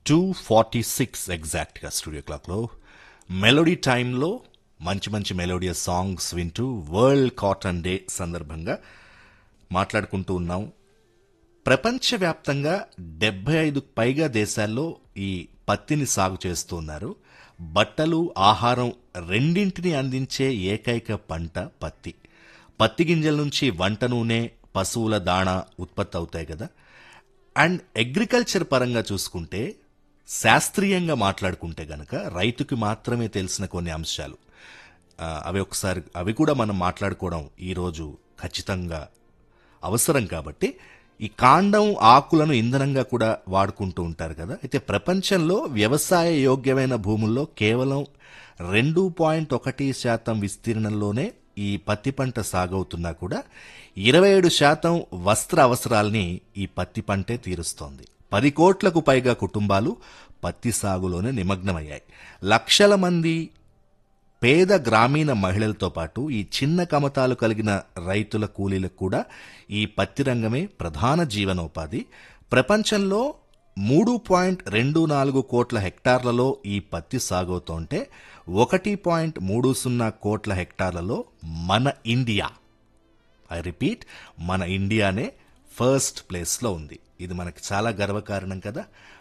two forty six ఎగ్జాక్ట్గా studio క్లాక్లో melody టైంలో మంచి మంచి మెలోడియస్ సాంగ్స్ వింటూ వరల్డ్ కాటన్ డే సందర్భంగా మాట్లాడుకుంటూ ఉన్నాం ప్రపంచవ్యాప్తంగా డెబ్బై ఐదు పైగా దేశాల్లో ఈ పత్తిని సాగు చేస్తూ ఉన్నారు బట్టలు ఆహారం రెండింటిని అందించే ఏకైక పంట పత్తి పత్తి గింజల నుంచి వంట నూనె పశువుల దాణా ఉత్పత్తి అవుతాయి కదా అండ్ అగ్రికల్చర్ పరంగా చూసుకుంటే శాస్త్రీయంగా మాట్లాడుకుంటే గనక రైతుకి మాత్రమే తెలిసిన కొన్ని అంశాలు ఆ, అవి ఒకసారి అవి కూడా మనం మాట్లాడుకోవడం ఈరోజు ఖచ్చితంగా అవసరం కాబట్టి ఈ కాండం ఆకులను ఇంధనంగా కూడా వాడుకుంటూ ఉంటారు కదా అయితే ప్రపంచంలో వ్యవసాయ యోగ్యమైన భూముల్లో కేవలం రెండు పాయింట్ ఒకటి శాతం విస్తీర్ణంలోనే ఈ పత్తి పంట సాగవుతున్నా కూడా ఇరవై ఏడు శాతం వస్త్ర అవసరాల్ని ఈ పత్తి పంటే తీరుస్తోంది పది కోట్లకు పైగా కుటుంబాలు పత్తి సాగులోనే నిమగ్నమయ్యాయి లక్షల మంది పేద గ్రామీణ మహిళలతో పాటు ఈ చిన్న కమతాలు కలిగిన రైతుల కూలీలకు కూడా ఈ పత్తి రంగమే ప్రధాన జీవనోపాధి ప్రపంచంలో మూడు పాయింట్ రెండు నాలుగు కోట్ల హెక్టార్లలో ఈ పత్తి సాగవుతోంటే ఒకటి పాయింట్ మూడు సున్నా కోట్ల హెక్టార్లలో మన ఇండియా ఐ రిపీట్ మన ఇండియానే ఫస్ట్ ప్లేస్లో ఉంది ఇది మనకి చాలా గర్వకారణం కదా